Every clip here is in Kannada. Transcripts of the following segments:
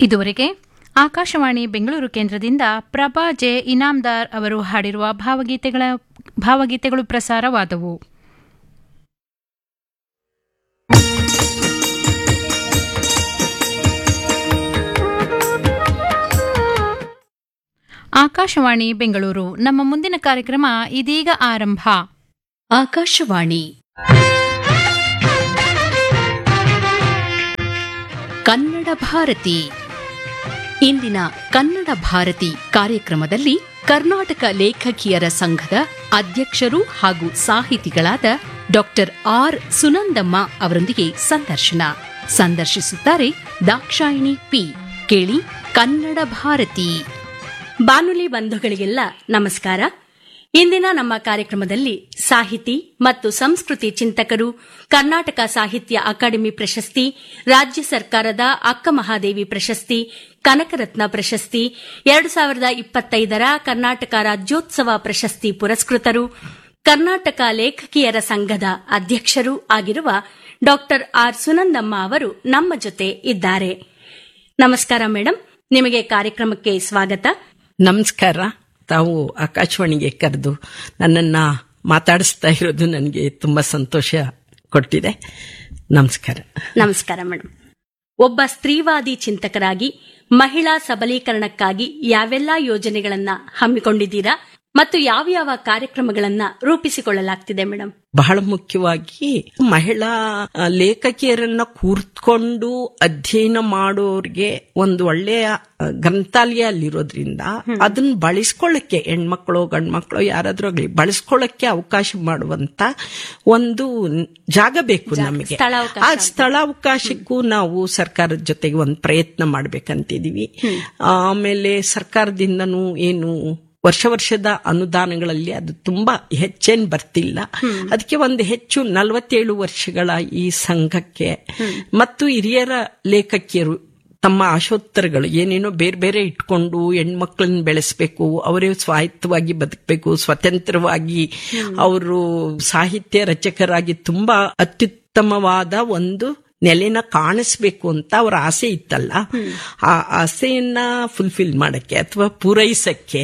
ಇದುವರೆಗೆ ಆಕಾಶವಾಣಿ ಬೆಂಗಳೂರು ಕೇಂದ್ರದಿಂದ ಪ್ರಭಾ ಜೆ ಇನಾಮ್ದಾರ್ ಅವರು ಹಾಡಿರುವ ಭಾವಗೀತೆಗಳ ಭಾವಗೀತೆಗಳು ಪ್ರಸಾರವಾದವು ಆಕಾಶವಾಣಿ ಬೆಂಗಳೂರು ನಮ್ಮ ಮುಂದಿನ ಕಾರ್ಯಕ್ರಮ ಇದೀಗ ಆರಂಭ ಆಕಾಶವಾಣಿ ಕನ್ನಡ ಭಾರತಿ ಇಂದಿನ ಕನ್ನಡ ಭಾರತಿ ಕಾರ್ಯಕ್ರಮದಲ್ಲಿ ಕರ್ನಾಟಕ ಲೇಖಕಿಯರ ಸಂಘದ ಅಧ್ಯಕ್ಷರು ಹಾಗೂ ಸಾಹಿತಿಗಳಾದ ಡಾಕ್ಟರ್ ಆರ್ ಸುನಂದಮ್ಮ ಅವರೊಂದಿಗೆ ಸಂದರ್ಶನ ಸಂದರ್ಶಿಸುತ್ತಾರೆ ದಾಕ್ಷಾಯಿಣಿ ಪಿ ಕೇಳಿ ಕನ್ನಡ ಭಾರತಿ ಬಾನುಲಿ ಬಂಧುಗಳಿಗೆಲ್ಲ ನಮಸ್ಕಾರ ಇಂದಿನ ನಮ್ಮ ಕಾರ್ಯಕ್ರಮದಲ್ಲಿ ಸಾಹಿತಿ ಮತ್ತು ಸಂಸ್ಕೃತಿ ಚಿಂತಕರು ಕರ್ನಾಟಕ ಸಾಹಿತ್ಯ ಅಕಾಡೆಮಿ ಪ್ರಶಸ್ತಿ ರಾಜ್ಯ ಸರ್ಕಾರದ ಅಕ್ಕ ಮಹಾದೇವಿ ಪ್ರಶಸ್ತಿ ಕನಕರತ್ನ ಪ್ರಶಸ್ತಿ ಎರಡು ಸಾವಿರದ ಇಪ್ಪತ್ತೈದರ ಕರ್ನಾಟಕ ರಾಜ್ಯೋತ್ಸವ ಪ್ರಶಸ್ತಿ ಪುರಸ್ಕೃತರು ಕರ್ನಾಟಕ ಲೇಖಕಿಯರ ಸಂಘದ ಅಧ್ಯಕ್ಷರೂ ಆಗಿರುವ ಡಾಕ್ಟರ್ ಆರ್ ಸುನಂದಮ್ಮ ಅವರು ನಮ್ಮ ಜೊತೆ ಇದ್ದಾರೆ ನಮಸ್ಕಾರ ಮೇಡಂ ನಿಮಗೆ ಕಾರ್ಯಕ್ರಮಕ್ಕೆ ಸ್ವಾಗತ ನಮಸ್ಕಾರ ತಾವು ಆಕಾಶವಾಣಿಗೆ ಕರೆದು ನನ್ನನ್ನ ಮಾತಾಡಿಸ್ತಾ ಇರೋದು ನನಗೆ ತುಂಬಾ ಸಂತೋಷ ಕೊಟ್ಟಿದೆ ನಮಸ್ಕಾರ ನಮಸ್ಕಾರ ಮೇಡಂ ಒಬ್ಬ ಸ್ತ್ರೀವಾದಿ ಚಿಂತಕರಾಗಿ ಮಹಿಳಾ ಸಬಲೀಕರಣಕ್ಕಾಗಿ ಯಾವೆಲ್ಲಾ ಯೋಜನೆಗಳನ್ನ ಹಮ್ಮಿಕೊಂಡಿದ್ದೀರಾ ಮತ್ತು ಯಾವ ಯಾವ ಕಾರ್ಯಕ್ರಮಗಳನ್ನ ರೂಪಿಸಿಕೊಳ್ಳಲಾಗ್ತಿದೆ ಮೇಡಂ ಬಹಳ ಮುಖ್ಯವಾಗಿ ಮಹಿಳಾ ಆ, ಲೇಖಕಿಯರನ್ನ ಕೂರ್ತ್ಕೊಂಡು ಅಧ್ಯಯನ ಮಾಡೋರ್ಗೆ ಒಂದು ಒಳ್ಳೆಯ ಆ, ಗ್ರಂಥಾಲಯ ಅಲ್ಲಿರೋದ್ರಿಂದ ಅದನ್ನ ಬಳಸ್ಕೊಳ್ಳಕ್ಕೆ ಹೆಣ್ಮಕ್ಳು ಗಂಡ್ಮಕ್ಳು ಯಾರಾದ್ರೂ ಆಗ್ಲಿ ಬಳಸ್ಕೊಳ್ಳಕ್ಕೆ ಅವಕಾಶ ಮಾಡುವಂತ ಒಂದು ಜಾಗ ಬೇಕು ನಮಗೆ ಸ್ಥಳಾವಕಾಶ ಆ ಸ್ಥಳಾವಕಾಶಕ್ಕೂ ನಾವು ಸರ್ಕಾರದ ಜೊತೆಗೆ ಒಂದು ಪ್ರಯತ್ನ ಮಾಡ್ಬೇಕಂತಿದೀವಿ ಆಮೇಲೆ ಸರ್ಕಾರದಿಂದನೂ ಏನು ವರ್ಷ ವರ್ಷದ ಅನುದಾನಗಳಲ್ಲಿ ಅದು ತುಂಬಾ ಹೆಚ್ಚೇನ್ ಬರ್ತಿಲ್ಲ ಅದಕ್ಕೆ ಒಂದು ಹೆಚ್ಚು ನಲವತ್ತೇಳು ವರ್ಷಗಳ ಈ ಸಂಘಕ್ಕೆ ಮತ್ತು ಹಿರಿಯರ ಲೇಖಕಿಯರು ತಮ್ಮ ಆಶೋತ್ತರಗಳು ಏನೇನೋ ಬೇರೆ ಬೇರೆ ಇಟ್ಕೊಂಡು ಹೆಣ್ಮಕ್ಳನ್ನ ಬೆಳೆಸಬೇಕು ಅವರೇ ಸ್ವಾಯತ್ತವಾಗಿ ಬದುಕಬೇಕು ಸ್ವತಂತ್ರವಾಗಿ ಅವರು ಸಾಹಿತ್ಯ ರಚಕರಾಗಿ ತುಂಬಾ ಅತ್ಯುತ್ತಮವಾದ ಒಂದು ನೆಲೆನ ಕಾಣಿಸ್ಬೇಕು ಅಂತ ಅವರ ಆಸೆ ಇತ್ತಲ್ಲ ಆ ಆಸೆಯನ್ನ ಫುಲ್ಫಿಲ್ ಮಾಡಕ್ಕೆ ಅಥವಾ ಪೂರೈಸಕ್ಕೆ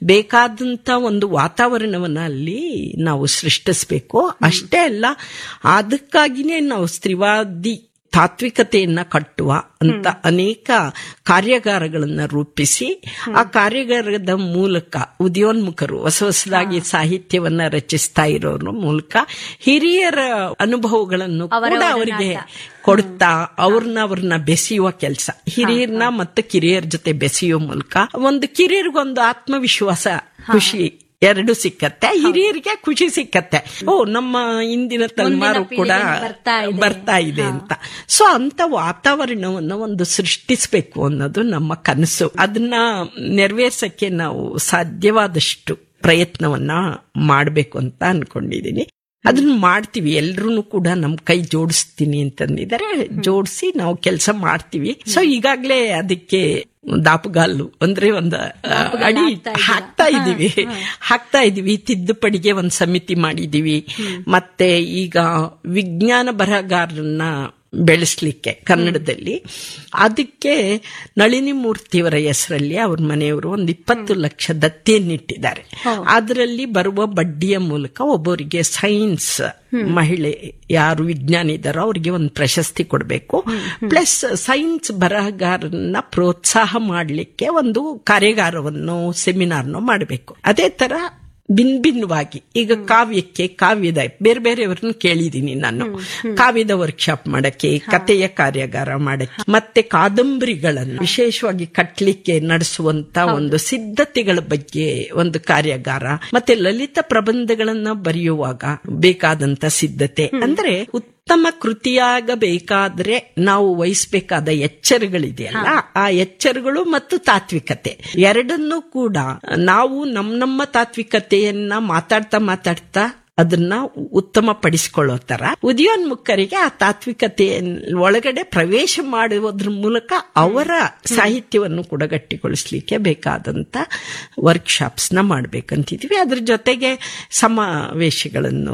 ಬೇಕಾದಂತ ಒಂದು ವಾತಾವರಣವನ್ನ ಅಲ್ಲಿ ನಾವು ಸೃಷ್ಟಿಸ್ಬೇಕು ಅಷ್ಟೇ ಅಲ್ಲ ಅದಕ್ಕಾಗಿನೇ ನಾವು ಸ್ತ್ರೀವಾದಿ ತಾತ್ವಿಕತೆಯನ್ನ ಕಟ್ಟುವ ಅಂತ ಅನೇಕ ಕಾರ್ಯಾಗಾರಗಳನ್ನ ರೂಪಿಸಿ ಆ ಕಾರ್ಯಾಗಾರದ ಮೂಲಕ ಉದಯೋನ್ಮುಖರು ಹೊಸ ಹೊಸದಾಗಿ ಸಾಹಿತ್ಯವನ್ನ ರಚಿಸ್ತಾ ಇರೋರ ಮೂಲಕ ಹಿರಿಯರ ಅನುಭವಗಳನ್ನು ಕೂಡ ಅವರಿಗೆ ಕೊಡ್ತಾ ಅವ್ರನ್ನ ಅವ್ರನ್ನ ಬೆಸೆಯುವ ಕೆಲಸ ಹಿರಿಯರ್ನ ಮತ್ತು ಕಿರಿಯರ ಜೊತೆ ಬೆಸೆಯುವ ಮೂಲಕ ಒಂದು ಕಿರಿಯರಿಗೊಂದು ಆತ್ಮವಿಶ್ವಾಸ ಖುಷಿ ಎರಡು ಸಿಕ್ಕತ್ತೆ ಹಿರಿಯರಿಗೆ ಖುಷಿ ಸಿಕ್ಕತ್ತೆ ಓ ನಮ್ಮ ಇಂದಿನ ತಲೆಮಾರು ಕೂಡ ಬರ್ತಾ ಇದೆ. ಬರ್ತಾ ಇದೆ ಅಂತ ಸೊ ಅಂತ ವಾತಾವರಣವನ್ನ ಒಂದು ಸೃಷ್ಟಿಸಬೇಕು ಅನ್ನೋದು ನಮ್ಮ ಕನಸು ಅದನ್ನ ನೆರವೇರ್ಸಕ್ಕೆ ನಾವು ಸಾಧ್ಯವಾದಷ್ಟು ಪ್ರಯತ್ನವನ್ನ ಮಾಡಬೇಕು ಅಂತ ಅನ್ಕೊಂಡಿದೀನಿ ಅದನ್ನ ಮಾಡ್ತೀವಿ ಎಲ್ರೂ ಕೂಡ ನಮ್ ಕೈ ಜೋಡಿಸ್ತೀನಿ ಅಂತಂದಿದ್ದಾರೆ ಜೋಡಿಸಿ ನಾವು ಕೆಲಸ ಮಾಡ್ತೀವಿ ಸೊ ಈಗಾಗ್ಲೇ ಅದಕ್ಕೆ ದಾಪುಗಾಲು ಅಂದ್ರೆ ಒಂದು ಆ, ಅಡಿ ಹಾಕ್ತಾ ಇದೀವಿ ಹಾಕ್ತಾ ಇದೀವಿ ತಿದ್ದುಪಡಿಗೆ ಒಂದು ಸಮಿತಿ ಮಾಡಿದೀವಿ ಮತ್ತೆ ಈಗ ವಿಜ್ಞಾನ ಬರಹಗಾರರನ್ನ ಬೆಳೆಸ್ಲಿಕ್ಕೆ ಕನ್ನಡದಲ್ಲಿ ಅದಕ್ಕೆ ನಳಿನಿ ಮೂರ್ತಿಯವರ ಹೆಸರಲ್ಲಿ ಅವ್ರ ಮನೆಯವರು ಒಂದು ಇಪ್ಪತ್ತು ಲಕ್ಷ ದತ್ತಿಯನ್ನಿಟ್ಟಿದ್ದಾರೆ ಅದರಲ್ಲಿ ಬರುವ ಬಡ್ಡಿಯ ಮೂಲಕ ಒಬ್ಬರಿಗೆ ಸೈನ್ಸ್ ಮಹಿಳೆ ಯಾರು ವಿಜ್ಞಾನಿ ಇದ್ದಾರೋ ಅವ್ರಿಗೆ ಒಂದು ಪ್ರಶಸ್ತಿ ಕೊಡಬೇಕು ಪ್ಲಸ್ ಸೈನ್ಸ್ ಬರಹಗಾರನ್ನ ಪ್ರೋತ್ಸಾಹ ಮಾಡಲಿಕ್ಕೆ ಒಂದು ಕಾರ್ಯಾಗಾರವನ್ನು ಸೆಮಿನಾರ್ನೋ ಮಾಡಬೇಕು ಅದೇ ತರ ಭಿನ್ ಭಿನ್ನವಾಗಿ ಈಗ ಕಾವ್ಯಕ್ಕೆ ಕಾವ್ಯದ ಬೇರೆ ಬೇರೆಯವ್ರನ್ನ ಕೇಳಿದೀನಿ ನಾನು ಕಾವ್ಯದ ವರ್ಕ್ಶಾಪ್ ಮಾಡಕ್ಕೆ ಕಥೆಯ ಕಾರ್ಯಾಗಾರ ಮಾಡಕ್ಕೆ ಮತ್ತೆ ಕಾದಂಬರಿಗಳನ್ನು ವಿಶೇಷವಾಗಿ ಕಟ್ಲಿಕ್ಕೆ ನಡೆಸುವಂತ ಒಂದು ಸಿದ್ಧತೆಗಳ ಬಗ್ಗೆ ಒಂದು ಕಾರ್ಯಾಗಾರ ಮತ್ತೆ ಲಲಿತ ಪ್ರಬಂಧಗಳನ್ನ ಬರೆಯುವಾಗ ಬೇಕಾದಂತ ಸಿದ್ಧತೆ ಅಂದ್ರೆ ಉತ್ತಮ ಕೃತಿಯಾಗಬೇಕಾದ್ರೆ ನಾವು ವಹಿಸಬೇಕಾದ ಎಚ್ಚರಗಳಿದೆಯಲ್ಲ ಆ ಎಚ್ಚರಗಳು ಮತ್ತು ತಾತ್ವಿಕತೆ ಎರಡನ್ನೂ ಕೂಡ ನಾವು ನಮ್ಮ ನಮ್ಮ ತಾತ್ವಿಕತೆಯನ್ನ ಮಾತಾಡ್ತಾ ಮಾತಾಡ್ತಾ ಅದನ್ನ ಉತ್ತಮ ಪಡಿಸಿಕೊಳ್ಳೋ ತರ ಉದಯೋನ್ಮುಖರಿಗೆ ಆ ತಾತ್ವಿಕತೆಯ ಒಳಗಡೆ ಪ್ರವೇಶ ಮಾಡುವುದ್ರ ಮೂಲಕ ಅವರ ಸಾಹಿತ್ಯವನ್ನು ಕೂಡ ಗಟ್ಟಿಗೊಳಿಸ್ಲಿಕ್ಕೆ ಬೇಕಾದಂತ ವರ್ಕ್ಶಾಪ್ಸ್ ನ ಮಾಡ್ಬೇಕಂತಿದ್ವಿ ಅದ್ರ ಜೊತೆಗೆ ಸಮಾವೇಶಗಳನ್ನು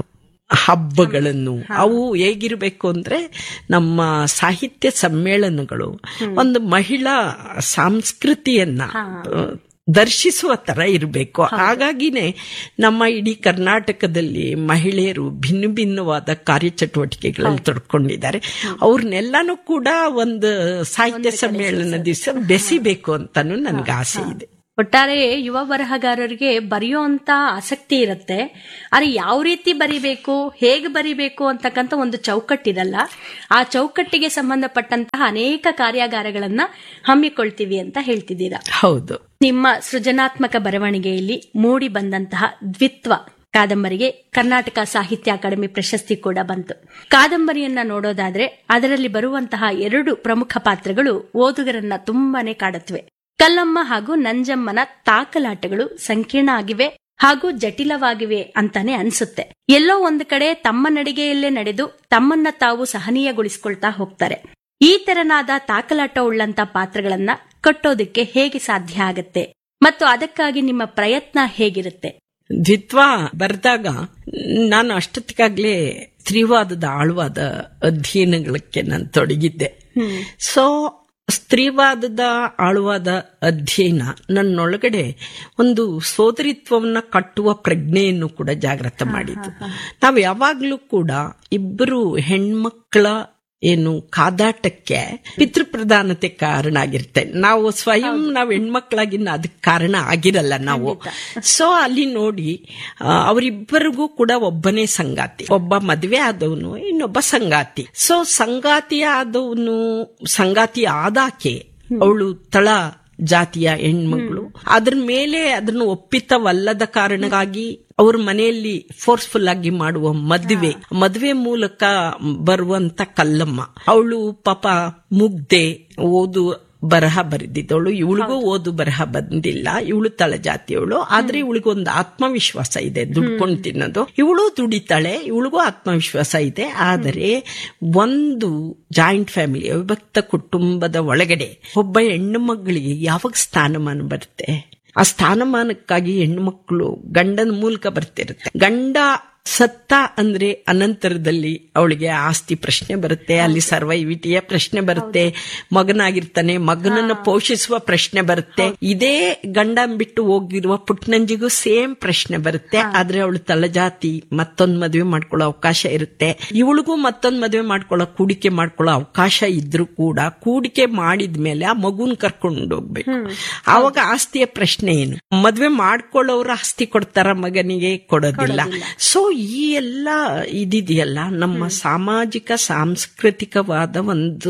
ಹಬ್ಬಗಳನ್ನು ಅವು ಹೇಗಿರ್ಬೇಕು ಅಂದ್ರೆ ನಮ್ಮ ಸಾಹಿತ್ಯ ಸಮ್ಮೇಳನಗಳು ಒಂದು ಮಹಿಳಾ ಸಂಸ್ಕೃತಿಯನ್ನ ಆ, ದರ್ಶಿಸುವ ತರ ಇರಬೇಕು ಹಾಗಾಗಿನೇ ನಮ್ಮ ಇಡೀ ಕರ್ನಾಟಕದಲ್ಲಿ ಮಹಿಳೆಯರು ಭಿನ್ನ ಭಿನ್ನವಾದ ಕಾರ್ಯಚಟುವಟಿಕೆಗಳಲ್ಲಿ ತೊಡ್ಕೊಂಡಿದ್ದಾರೆ ಅವ್ರನ್ನೆಲ್ಲಾನು ಕೂಡ ಒಂದು ಸಾಹಿತ್ಯ ಸಮ್ಮೇಳನ ದಿವಸ ಬೆಸಿಬೇಕು ಅಂತಾನು ನನ್ಗೆ ಆಸೆ ಇದೆ ಒಟ್ಟಾರೆ ಯುವ ಬರಹಗಾರರಿಗೆ ಬರೆಯುವಂತ ಆಸಕ್ತಿ ಇರುತ್ತೆ ಆದ್ರೆ ಯಾವ ರೀತಿ ಬರಿಬೇಕು ಹೇಗೆ ಬರಿಬೇಕು ಅಂತಕ್ಕಂಥ ಒಂದು ಚೌಕಟ್ಟಿರಲ್ಲ ಆ ಚೌಕಟ್ಟಿಗೆ ಸಂಬಂಧಪಟ್ಟಂತಹ ಅನೇಕ ಕಾರ್ಯಾಗಾರಗಳನ್ನ ಹಮ್ಮಿಕೊಳ್ತೀವಿ ಅಂತ ಹೇಳ್ತಿದ್ದೀರಾ ಹೌದು ನಿಮ್ಮ ಸೃಜನಾತ್ಮಕ ಬರವಣಿಗೆಯಲ್ಲಿ ಮೂಡಿ ಬಂದಂತಹ ದ್ವಿತ್ವ ಕಾದಂಬರಿಗೆ ಕರ್ನಾಟಕ ಸಾಹಿತ್ಯ ಅಕಾಡೆಮಿ ಪ್ರಶಸ್ತಿ ಕೂಡ ಬಂತು ಕಾದಂಬರಿಯನ್ನ ನೋಡೋದಾದ್ರೆ ಅದರಲ್ಲಿ ಬರುವಂತಹ ಎರಡು ಪ್ರಮುಖ ಪಾತ್ರಗಳು ಓದುಗರನ್ನ ತುಂಬಾನೇ ಕಾಡುತ್ತವೆ ಕಲ್ಲಮ್ಮ ಹಾಗೂ ನಂಜಮ್ಮನ ತಾಕಲಾಟಗಳು ಸಂಕೀರ್ಣ ಆಗಿವೆ ಹಾಗೂ ಜಟಿಲವಾಗಿವೆ ಅಂತಾನೆ ಅನ್ಸುತ್ತೆ ಎಲ್ಲೋ ಒಂದು ಕಡೆ ತಮ್ಮ ನಡಿಗೆಯಲ್ಲೇ ನಡೆದು ತಮ್ಮನ್ನ ತಾವು ಸಹನೀಯಗೊಳಿಸ್ಕೊಳ್ತಾ ಹೋಗ್ತಾರೆ ಈ ತೆರನಾದ ತಾಕಲಾಟ ಉಳ್ಳಂತ ಪಾತ್ರಗಳನ್ನ ಕಟ್ಟೋದಕ್ಕೆ ಹೇಗೆ ಸಾಧ್ಯ ಆಗತ್ತೆ ಮತ್ತು ಅದಕ್ಕಾಗಿ ನಿಮ್ಮ ಪ್ರಯತ್ನ ಹೇಗಿರುತ್ತೆ ದ್ವಿತ್ವ ಬರೆದಾಗ ನಾನು ಅಷ್ಟೊತ್ತಿಗಾಗ್ಲೇ ಸ್ತ್ರೀವಾದದ ಆಳವಾದ ಅಧ್ಯಯನಗಳಕ್ಕೆ ನಾನು ತೊಡಗಿದ್ದೆ ಸೊ ಸ್ತ್ರೀವಾದದ ಆಳವಾದ ಅಧ್ಯಯನ ನನ್ನೊಳಗಡೆ ಒಂದು ಸೋದರಿತ್ವವನ್ನ ಕಟ್ಟುವ ಪ್ರಜ್ಞೆಯನ್ನು ಕೂಡ ಜಾಗೃತ ಮಾಡಿತು ನಾವು ಯಾವಾಗ್ಲೂ ಕೂಡ ಇಬ್ಬರು ಹೆಣ್ಮಕ್ಳ ಏನು ಕಾದಾಟಕ್ಕೆ ಪಿತೃಪ್ರಧಾನತೆ ಕಾರಣ ಆಗಿರುತ್ತೆ ನಾವು ಸ್ವಯಂ ನಾವು ಹೆಣ್ಮಕ್ಳಾಗಿ ಅದಕ್ಕೆ ಕಾರಣ ಆಗಿರಲ್ಲ ನಾವು ಸೊ ಅಲ್ಲಿ ನೋಡಿ ಆ, ಅವರಿಬ್ಬರಿಗೂ ಕೂಡ ಒಬ್ಬನೇ ಸಂಗಾತಿ ಒಬ್ಬ ಮದುವೆ ಆದವನು ಇನ್ನೊಬ್ಬ ಸಂಗಾತಿ ಸೊ ಸಂಗಾತಿ ಆದವನು ಸಂಗಾತಿ ಆದಾಕೆ ಅವಳು ತಳ ಜಾತಿಯ ಹೆಣ್ಮಗಳು ಅದ್ರ ಮೇಲೆ ಅದನ್ನು ಒಪ್ಪಿತವಲ್ಲದ ಕಾರಣಕ್ಕಾಗಿ ಅವ್ರ ಮನೆಯಲ್ಲಿ ಫೋರ್ಸ್ಫುಲ್ ಆಗಿ ಮಾಡುವ ಮದುವೆ ಮದುವೆ ಮೂಲಕ ಬರುವಂತ ಕಲ್ಲಮ್ಮ ಅವಳು ಪಾಪ ಮುಗ್ದೆ ಓದು ಬರಹ ಬರೆದಿದ್ದವಳು ಇವಳಿಗೂ ಓದು ಬರಹ ಬಂದಿಲ್ಲ ಇವಳು ತಳಜಾತಿಯವಳು ಆದ್ರೆ ಇವಳಿಗೆ ಒಂದು ಆತ್ಮವಿಶ್ವಾಸ ಇದೆ ದುಡ್ಕೊಂಡು ತಿನ್ನೋದು ಇವಳು ದುಡಿತಾಳೆ ಇವಳಿಗೂ ಆತ್ಮವಿಶ್ವಾಸ ಇದೆ ಆದರೆ ಒಂದು ಜಾಯಿಂಟ್ ಫ್ಯಾಮಿಲಿ ಅವಿಭಕ್ತ ಕುಟುಂಬದ ಒಳಗಡೆ ಒಬ್ಬ ಹೆಣ್ಣು ಮಗಳಿಗೆ ಯಾವಾಗ ಸ್ಥಾನಮಾನ ಬರುತ್ತೆ ಆ ಸ್ಥಾನಮಾನಕ್ಕಾಗಿ ಹೆಣ್ಣು ಮಕ್ಕಳು ಗಂಡನ ಮೂಲಕ ಬರ್ತಿರುತ್ತೆ ಗಂಡ ಸತ್ತ ಅಂದ್ರೆ ಅನಂತರದಲ್ಲಿ ಅವಳಿಗೆ ಆಸ್ತಿ ಪ್ರಶ್ನೆ ಬರುತ್ತೆ ಅಲ್ಲಿ ಸರ್ವೈವಿಟಿಯ ಪ್ರಶ್ನೆ ಬರುತ್ತೆ ಮಗನಾಗಿರ್ತಾನೆ ಮಗನನ್ನ ಪೋಷಿಸುವ ಪ್ರಶ್ನೆ ಬರುತ್ತೆ ಇದೇ ಗಂಡ ಬಿಟ್ಟು ಹೋಗಿರುವ ಪುಟ್ನಂಜಿಗೂ ಸೇಮ್ ಪ್ರಶ್ನೆ ಬರುತ್ತೆ ಆದ್ರೆ ಅವಳು ತಳಜಾತಿ ಮತ್ತೊಂದ್ ಮದುವೆ ಮಾಡ್ಕೊಳ್ಳೋ ಅವಕಾಶ ಇರುತ್ತೆ ಇವಳಿಗೂ ಮತ್ತೊಂದ್ ಮದುವೆ ಮಾಡ್ಕೊಳ್ಳೋ ಕೂಡಿಕೆ ಮಾಡ್ಕೊಳ್ಳೋ ಅವಕಾಶ ಇದ್ರೂ ಕೂಡ ಕೂಡಿಕೆ ಮಾಡಿದ್ಮೇಲೆ ಆ ಮಗುನ್ ಕರ್ಕೊಂಡು ಹೋಗ್ಬೇಕು ಆವಾಗ ಆಸ್ತಿಯ ಪ್ರಶ್ನೆ ಏನು ಮದ್ವೆ ಮಾಡ್ಕೊಳ್ಳೋರು ಆಸ್ತಿ ಕೊಡ್ತಾರ ಮಗನಿಗೆ ಕೊಡೋದಿಲ್ಲ ಸೊ ಈ ಎಲ್ಲ ಇದಿದೆಯಲ್ಲ ನಮ್ಮ ಸಾಮಾಜಿಕ ಸಾಂಸ್ಕೃತಿಕವಾದ ಒಂದು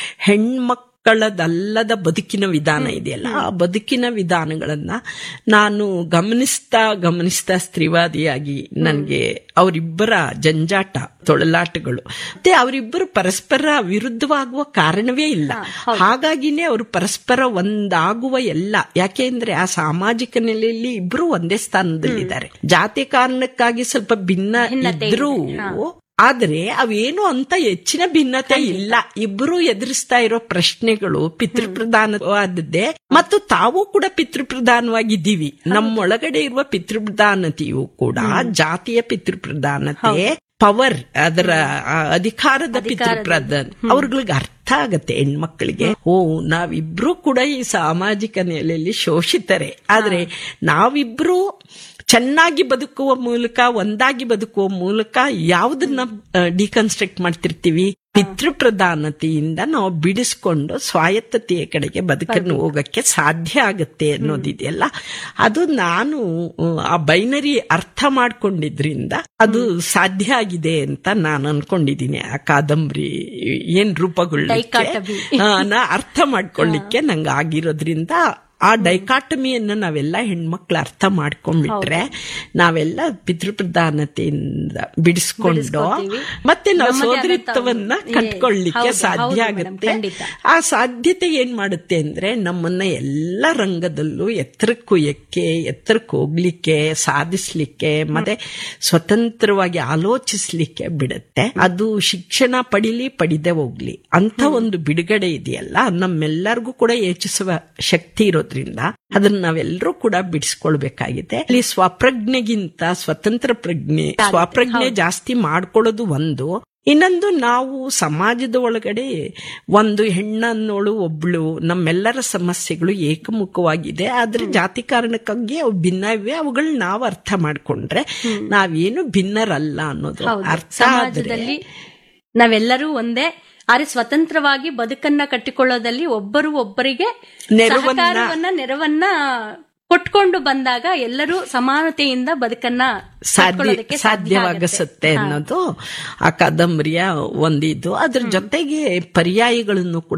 ಹೆಣ್ಮಕ್ಕಳದಲ್ಲದ ಬದುಕಿನ ವಿಧಾನ ಇದೆಯಲ್ಲ ಆ ಬದುಕಿನ ವಿಧಾನಗಳನ್ನ ನಾನು ಗಮನಿಸ್ತಾ ಗಮನಿಸ್ತಾ ಸ್ತ್ರೀವಾದಿಯಾಗಿ ನನಗೆ ಅವರಿಬ್ಬರ ಜಂಜಾಟ ತೊಳಲಾಟಗಳು ಮತ್ತೆ ಅವರಿಬ್ಬರು ಪರಸ್ಪರ ವಿರುದ್ಧವಾಗುವ ಕಾರಣವೇ ಇಲ್ಲ ಹಾಗಾಗಿನೇ ಅವರು ಪರಸ್ಪರ ಒಂದಾಗುವ ಎಲ್ಲ ಯಾಕೆಂದ್ರೆ ಆ ಸಾಮಾಜಿಕ ನೆಲೆಯಲ್ಲಿ ಇಬ್ರು ಒಂದೇ ಸ್ಥಾನದಲ್ಲಿದ್ದಾರೆ ಜಾತಿ ಕಾರಣಕ್ಕಾಗಿ ಸ್ವಲ್ಪ ಭಿನ್ನ ಇದ್ರೂ ಆದ್ರೆ ಅವೇನು ಅಂತ ಹೆಚ್ಚಿನ ಭಿನ್ನತೆ ಇಲ್ಲ ಇಬ್ರು ಎದುರಿಸ್ತಾ ಇರೋ ಪ್ರಶ್ನೆಗಳು ಪಿತೃಪ್ರಧಾನವಾದದ್ದೇ ಮತ್ತು ತಾವು ಕೂಡ ಪಿತೃಪ್ರಧಾನವಾಗಿದ್ದೀವಿ ನಮ್ಮೊಳಗಡೆ ಇರುವ ಪಿತೃಪ್ರಧಾನತೆಯು ಕೂಡ ಜಾತಿಯ ಪಿತೃಪ್ರಧಾನತೆ ಪವರ್ ಅದರ ಆ, ಅಧಿಕಾರದ ಪಿತೃಪ್ರಧಾನ ಅವ್ರಗಳಿಗೆ ಅರ್ಥ ಆಗತ್ತೆ ಹೆಣ್ಮಕ್ಳಿಗೆ ಓ ನಾವಿಬ್ರು ಕೂಡ ಈ ಸಾಮಾಜಿಕ ನೆಲೆಯಲ್ಲಿ ಶೋಷಿತರೆ ಆದ್ರೆ ನಾವಿಬ್ರು ಚೆನ್ನಾಗಿ ಬದುಕುವ ಮೂಲಕ ಒಂದಾಗಿ ಬದುಕುವ ಮೂಲಕ ಯಾವುದನ್ನ ಡಿಕನ್ಸ್ಟ್ರಕ್ಟ್ ಮಾಡ್ತಿರ್ತೀವಿ ಪಿತೃಪ್ರಧಾನತೆಯಿಂದ ನಾವು ಬಿಡಿಸ್ಕೊಂಡು ಸ್ವಾಯತ್ತತೆಯ ಕಡೆಗೆ ಬದುಕನ್ನು ಹೋಗಕ್ಕೆ ಸಾಧ್ಯ ಆಗತ್ತೆ ಅನ್ನೋದಿದೆಯಲ್ಲ ಅದು ನಾನು ಅಹ್, ಆ ಬೈನರಿ ಅರ್ಥ ಮಾಡ್ಕೊಂಡಿದ್ರಿಂದ ಅದು ಸಾಧ್ಯ ಆಗಿದೆ ಅಂತ ನಾನು ಅನ್ಕೊಂಡಿದ್ದೀನಿ ಆ ಕಾದಂಬರಿ ಏನ್ ರೂಪುಗೊಳ್ಳಕ್ಕೆ Dichotomy. ಆ, ನಾ ಅರ್ಥ ಮಾಡ್ಕೊಳ್ಳಿಕ್ಕೆ ನಂಗೆ ಆಗಿರೋದ್ರಿಂದ ಆ ಡೈಕಾಟಮಿಯನ್ನ ನಾವೆಲ್ಲ ಹೆಣ್ಮಕ್ಳು ಅರ್ಥ ಮಾಡ್ಕೊಂಡ್ಬಿಟ್ರೆ ನಾವೆಲ್ಲ ಪಿತೃಪ್ರಧಾನತೆಯಿಂದ ಬಿಡಿಸ್ಕೊಂಡು ಬಿಡಿಸ್ಕೊತೀವಿ. ಮತ್ತೆ ನಾವು ನಮ್ಮದೇ ಆದಂತ ಸೋದರಿತ್ವವನ್ನ ಒಂದು- ಕಟ್ಕೊಳ್ಳಿಕ್ಕೆ ಹೌದು, ಸಾಧ್ಯ ಹೌದು ಮೇಡಮ್, ಆಗುತ್ತೆ ಖಂಡಿತ. ಆ ಸಾಧ್ಯತೆ ಏನ್ ಮಾಡುತ್ತೆ ಅಂದ್ರೆ ನಮ್ಮನ್ನ ಎಲ್ಲ ರಂಗದಲ್ಲೂ ಎತ್ತರಕ್ಕೂಯಕ್ಕೆ ಎತ್ತರಕ್ಕೆ ಹೋಗ್ಲಿಕ್ಕೆ ಸಾಧಿಸ್ಲಿಕ್ಕೆ ಮತ್ತೆ ಸ್ವತಂತ್ರವಾಗಿ ಆಲೋಚಿಸ್ಲಿಕ್ಕೆ ಬಿಡುತ್ತೆ ಅದು ಶಿಕ್ಷಣ ಪಡಿಲಿ ಪಡಿದೆ ಹೋಗ್ಲಿ ಅಂತ ಒಂದು ಬಿಡುಗಡೆ ಇದೆಯಲ್ಲ ನಮ್ಮೆಲ್ಲರಿಗೂ ಕೂಡ ಯೋಚಿಸುವ ಶಕ್ತಿ ಇರೋದ್ರಿಂದ ಆಗಿರೋದ್ರಿಂದ ಅದನ್ನ ನಾವೆಲ್ಲರೂ ಕೂಡ ಬಿಡಿಸ್ಕೊಳ್ಬೇಕಾಗಿದೆ ಅಲ್ಲಿ ಸ್ವಪ್ರಜ್ಞೆಗಿಂತ ಸ್ವತಂತ್ರ ಪ್ರಜ್ಞೆ ಸ್ವಪ್ರಜ್ಞೆ ಜಾಸ್ತಿ ಮಾಡ್ಕೊಳ್ಳೋದು ಒಂದು ಇನ್ನೊಂದು ನಾವು ಸಮಾಜದ ಒಳಗಡೆ ಒಂದು ಹೆಣ್ಣನ್ನೋಳು ಒಬ್ಳು ನಮ್ಮೆಲ್ಲರ ಸಮಸ್ಯೆಗಳು ಏಕಮುಖವಾಗಿದೆ ಆದ್ರೆ ಜಾತಿ ಕಾರಣಕ್ಕಾಗಿ ಅವು ಭಿನ್ನ ಇವೆ ಅವುಗಳನ್ನ ನಾವು ಅರ್ಥ ಮಾಡ್ಕೊಂಡ್ರೆ ನಾವೇನು ಭಿನ್ನರಲ್ಲ ಅನ್ನೋದು ಹೌದು. ಅರ್ಥ ಆದ್ರೆ ಸಮಾಜದಲ್ಲಿ ನಾವೆಲ್ಲರೂ ಒಂದೇ ಆದ್ರೆ ಸ್ವತಂತ್ರವಾಗಿ ಬದುಕನ್ನ ಕಟ್ಟಿಕೊಳ್ಳೋದಲ್ಲಿ ಒಬ್ಬರು ಒಬ್ಬರಿಗೆ ನೆರವನ್ನ- ಸಹಕಾರವನ್ನ ನೆರವನ್ನ ಕೊಟ್ಕೊಂಡು ಬಂದಾಗ ಎಲ್ಲರೂ ಸಮಾನತೆಯಿಂದ ಬದುಕನ್ನ ಸಾಧ್ಯ ಕಟ್ಕೊಳ್ಳೋದಕ್ಕೆ ಸಾಧ್ಯ ಆಗುತ್ತೆ. ಸಾಧ್ಯವಾಗಿಸುತ್ತೆ ಅನ್ನೋದು ಆ ಕಾದಂಬರಿಯ ಒಂದಿದು ಅದ್ರ ಜೊತೆಗೆ ಪರ್ಯಾಯಗಳನ್ನು ಕೂಡ